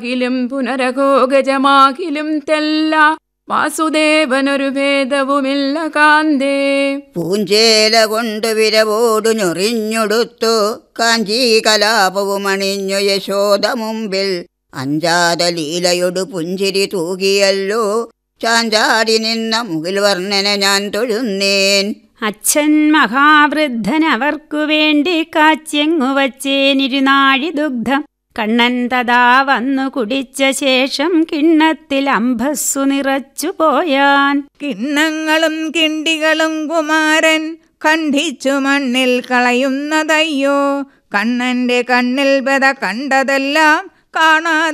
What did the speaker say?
ിലും പുനരകോ ഗജമാകിലും തെല്ല വാസുദേവനൊരു ഭേദവുമില്ല കാന്തേ പൂഞ്ചേല കൊണ്ട് വിരവോടു ഞൊറിഞ്ഞൊടുത്തു കാഞ്ചീ കലാപവും അണിഞ്ഞു യശോദ മുമ്പിൽ അഞ്ചാത ലീലയൊടു പുഞ്ചിരി തൂകിയല്ലോ ചാഞ്ചാടി നിന്ന മുകിൽ വർണ്ണന ഞാൻ തൊഴുന്നേൻ അച്ഛൻ മഹാവൃദ്ധൻ അവർക്കു വേണ്ടി കാച്ചെങ്ങു വച്ചേനിരുനാഴി ദുഗ്ധം കണ്ണൻ തഥാ വന്നു കുടിച്ച ശേഷം കിണ്ണത്തിൽ അംഭസ്സു നിറച്ചു പോയാൻ കിണ്ണങ്ങളും കിണ്ടികളും കുമാരൻ ഖണ്ഡിച്ചു മണ്ണിൽ കളയുന്നതയ്യോ കണ്ണന്റെ കണ്ണിൽ ബത കണ്ടതെല്ലാം കാണാതെ